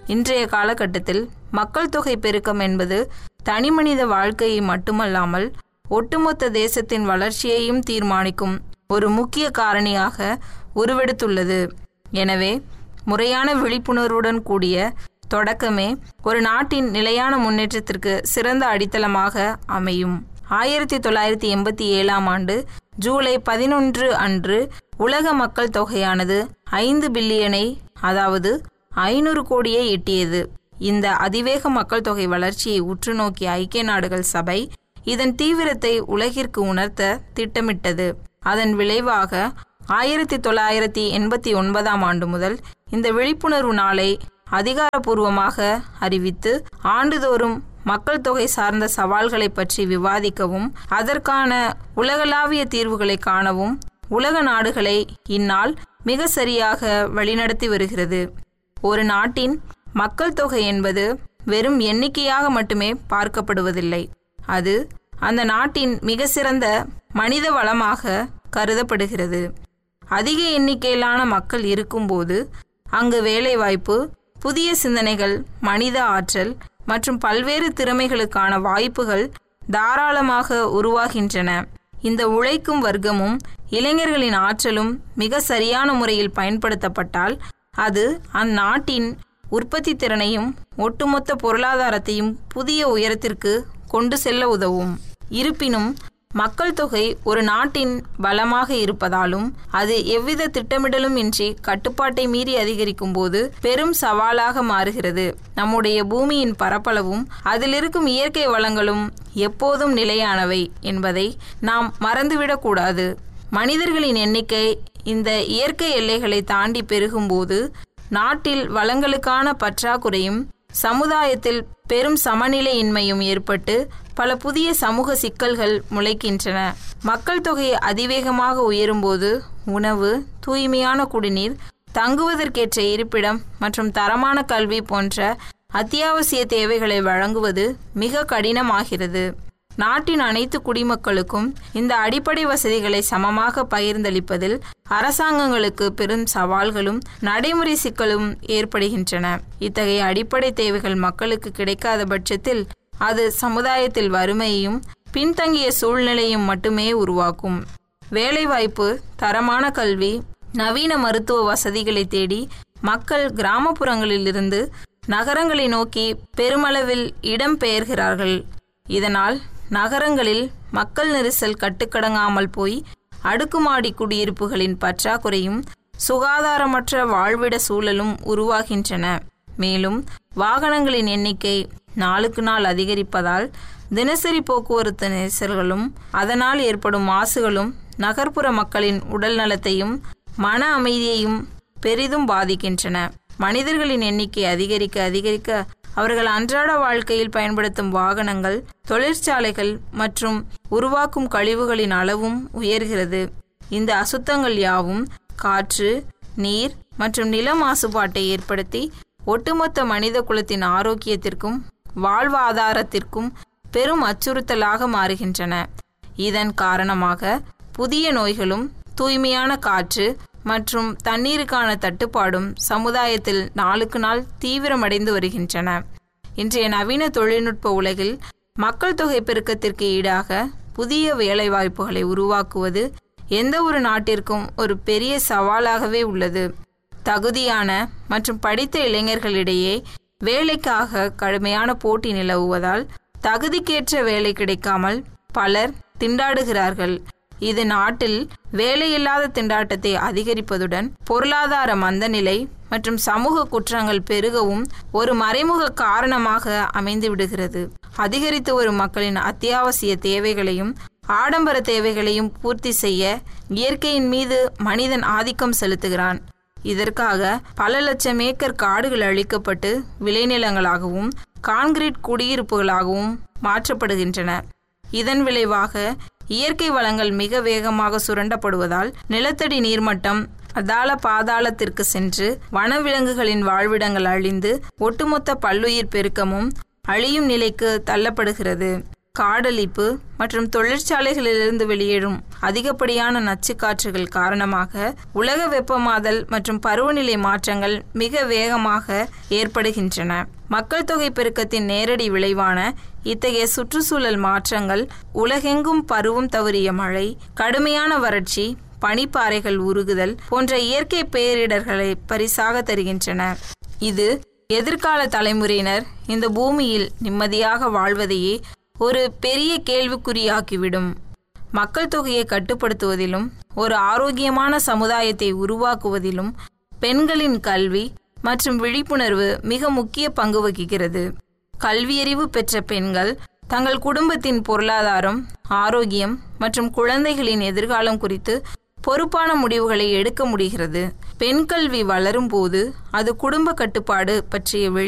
இன்றைய காலகட்டத்தில் மக்கள் தொகை பெருக்கம் என்பது தனிமனித வாழ்க்கையை மட்டுமல்லாமல் ஒட்டுமொத்த தேசத்தின் வளர்ச்சியையும் தீர்மானிக்கும் ஒரு முக்கிய காரணியாக உருவெடுத்துள்ளது எனவே முறையான விழிப்புணர்வுடன் கூடிய தொடக்கமே ஒரு நாட்டின் நிலையான முன்னேற்றத்திற்கு சிறந்த அடித்தளமாக அமையும் ஆயிரத்தி தொள்ளாயிரத்தி எண்பத்தி ஏழாம் ஆண்டு ஜூலை பதினொன்று அன்று உலக மக்கள் தொகையானது ஐந்து பில்லியனை அதாவது ஐநூறு கோடியை எட்டியது இந்த அதிவேக மக்கள் தொகை வளர்ச்சியை உற்று நோக்கிய ஐக்கிய நாடுகள் சபை இதன் தீவிரத்தை உலகிற்கு உணர்த்த திட்டமிட்டது அதன் விளைவாக ஆயிரத்தி தொள்ளாயிரத்தி எண்பத்தி ஒன்பதாம் ஆண்டு முதல் இந்த விழிப்புணர்வு நாளை அதிகாரப்பூர்வமாக அறிவித்து ஆண்டுதோறும் மக்கள் தொகை சார்ந்த சவால்களை பற்றி விவாதிக்கவும் அதற்கான உலகளாவிய தீர்வுகளை காணவும் உலக நாடுகளை இந்நாள் மிக சரியாக வழிநடத்தி வருகிறது ஒரு நாட்டின் மக்கள் தொகை என்பது வெறும் எண்ணிக்கையாக மட்டுமே பார்க்கப்படுவதில்லை அது அந்த நாட்டின் மிக சிறந்த மனித வளமாக கருதப்படுகிறது அதிக எண்ணிக்கையிலான மக்கள் இருக்கும்போது அங்கு வேலைவாய்ப்பு புதிய சிந்தனைகள் மனித ஆற்றல் மற்றும் பல்வேறு திறமைகளுக்கான வாய்ப்புகள் தாராளமாக உருவாகின்றன இந்த உழைக்கும் வர்க்கமும் இளைஞர்களின் ஆற்றலும் மிக சரியான முறையில் பயன்படுத்தப்பட்டால் அது அந்நாட்டின் உற்பத்தி திறனையும் ஒட்டுமொத்த பொருளாதாரத்தையும் புதிய உயரத்திற்கு கொண்டு செல்ல உதவும் இருப்பினும் மக்கள் தொகை ஒரு நாட்டின் பலமாக இருப்பதாலும் அது எவ்வித திட்டமிடலும் இன்றி கட்டுப்பாட்டை மீறி அதிகரிக்கும் போது பெரும் சவாலாக மாறுகிறது நம்முடைய பூமியின் பரப்பளவும் அதில் இருக்கும் இயற்கை வளங்களும் எப்போதும் நிலையானவை என்பதை நாம் மறந்துவிடக்கூடாது மனிதர்களின் எண்ணிக்கை இந்த இயற்கை எல்லைகளை தாண்டி பெருகும்போது நாட்டில் வளங்களுக்கான பற்றாக்குறையும் சமுதாயத்தில் பெரும் சமநிலையின்மையும் ஏற்பட்டு பல புதிய சமூக சிக்கல்கள் முளைக்கின்றன மக்கள் தொகை அதிவேகமாக உயரும்போது உணவு தூய்மையான குடிநீர் தங்குவதற்கேற்ற இருப்பிடம் மற்றும் தரமான கல்வி போன்ற அத்தியாவசிய தேவைகளை வழங்குவது மிக கடினமாகிறது நாட்டின் அனைத்து குடிமக்களுக்கும் இந்த அடிப்படை வசதிகளை சமமாக பகிர்ந்தளிப்பதில் அரசாங்கங்களுக்கு பெரும் சவால்களும் நடைமுறை சிக்கலும் ஏற்படுகின்றன இத்தகைய அடிப்படை தேவைகள் மக்களுக்கு கிடைக்காத பட்சத்தில் அது சமுதாயத்தில் வறுமையையும் பின்தங்கிய சூழ்நிலையும் மட்டுமே உருவாக்கும் வேலைவாய்ப்பு தரமான கல்வி நவீன மருத்துவ வசதிகளை தேடி மக்கள் கிராமப்புறங்களிலிருந்து நகரங்களை நோக்கி பெருமளவில் இடம்பெயர்கிறார்கள் இதனால் நகரங்களில் மக்கள் நெரிசல் கட்டுக்கடங்காமல் போய் அடுக்குமாடி குடியிருப்புகளின் பற்றாக்குறையும் சுகாதாரமற்ற வாழ்விட சூழலும் உருவாகின்றன மேலும் வாகனங்களின் எண்ணிக்கை நாளுக்கு நாள் அதிகரிப்பதால் தினசரி போக்குவரத்து நெரிசல்களும் அதனால் ஏற்படும் மாசுகளும் நகர்ப்புற மக்களின் உடல் நலத்தையும் மன அமைதியையும் பெரிதும் பாதிக்கின்றன மனிதர்களின் எண்ணிக்கை அதிகரிக்க அதிகரிக்க அவர்கள் அன்றாட வாழ்க்கையில் பயன்படுத்தும் வாகனங்கள் தொழிற்சாலைகள் மற்றும் உருவாக்கும் கழிவுகளின் அளவும் உயர்கிறது இந்த அசுத்தங்கள் யாவும் காற்று நீர் மற்றும் நில மாசுபாட்டை ஏற்படுத்தி ஒட்டுமொத்த மனித குலத்தின் ஆரோக்கியத்திற்கும் வாழ்வாதாரத்திற்கும் பெரும் அச்சுறுத்தலாக மாறுகின்றன இதன் காரணமாக புதிய நோய்களும் தூய்மையான காற்று மற்றும் தண்ணீருக்கான தட்டுப்பாடும் சமுதாயத்தில் நாளுக்கு நாள் தீவிரமடைந்து வருகின்றன இன்றைய நவீன தொழில்நுட்ப உலகில் மக்கள் தொகை பெருக்கத்திற்கு ஈடாக புதிய வேலைவாய்ப்புகளை உருவாக்குவது எந்த ஒரு நாட்டிற்கும் ஒரு பெரிய சவாலாகவே உள்ளது தகுதியான மற்றும் படித்த இளைஞர்களிடையே வேலைக்காக கடுமையான போட்டி நிலவுவதால் தகுதிக்கேற்ற வேலை கிடைக்காமல் பலர் திண்டாடுகிறார்கள் இது நாட்டில் வேலையில்லாத திண்டாட்டத்தை அதிகரிப்பதுடன் பொருளாதார மந்தநிலை மற்றும் சமூக குற்றங்கள் பெருகவும் ஒரு மறைமுக காரணமாக அமைந்து விடுகிறது அதிகரித்து வரும் மக்களின் அத்தியாவசிய தேவைகளையும் ஆடம்பர தேவைகளையும் பூர்த்தி செய்ய இயற்கையின் மீது மனிதன் ஆதிக்கம் செலுத்துகிறான் இதற்காக பல லட்சம் ஏக்கர் காடுகள் அழிக்கப்பட்டு விளைநிலங்களாகவும் கான்கிரீட் குடியிருப்புகளாகவும் மாற்றப்படுகின்றன இதன் விளைவாக இயற்கை வளங்கள் மிக வேகமாக சுரண்டப்படுவதால் நிலத்தடி நீர்மட்டம் அதாள பாதாளத்திற்கு சென்று வனவிலங்குகளின் வாழ்விடங்கள் அழிந்து ஒட்டுமொத்த பல்லுயிர் பெருக்கமும் அழியும் நிலைக்கு தள்ளப்படுகிறது காடழிப்பு மற்றும் தொழிற்சாலைகளிலிருந்து வெளியேறும் அதிகப்படியான நச்சுக்காற்றுகள் காரணமாக உலக வெப்பமாதல் மற்றும் பருவநிலை மாற்றங்கள் மிக வேகமாக ஏற்படுகின்றன மக்கள் தொகை பெருக்கத்தின் நேரடி விளைவான இத்தகைய சுற்றுச்சூழல் மாற்றங்கள் உலகெங்கும் பருவம் தவறிய மழை கடுமையான வறட்சி பனிப்பாறைகள் உருகுதல் போன்ற இயற்கை பேரிடர்களை பரிசாக தருகின்றன இது எதிர்கால தலைமுறையினர் இந்த பூமியில் நிம்மதியாக வாழ்வதையே ஒரு பெரிய கேள்விக்குறியாக்கிவிடும் மக்கள் தொகையை கட்டுப்படுத்துவதிலும் ஒரு ஆரோக்கியமான சமுதாயத்தை உருவாக்குவதிலும் பெண்களின் கல்வி மற்றும் விழிப்புணர்வு மிக முக்கிய பங்கு வகிக்கிறது கல்வியறிவு பெற்ற பெண்கள் தங்கள் குடும்பத்தின் பொருளாதாரம் ஆரோக்கியம் மற்றும் குழந்தைகளின் எதிர்காலம் குறித்து பொறுப்பான முடிவுகளை எடுக்க முடிகிறது பெண் கல்வி வளரும் போது அது குடும்ப கட்டுப்பாடு பற்றிய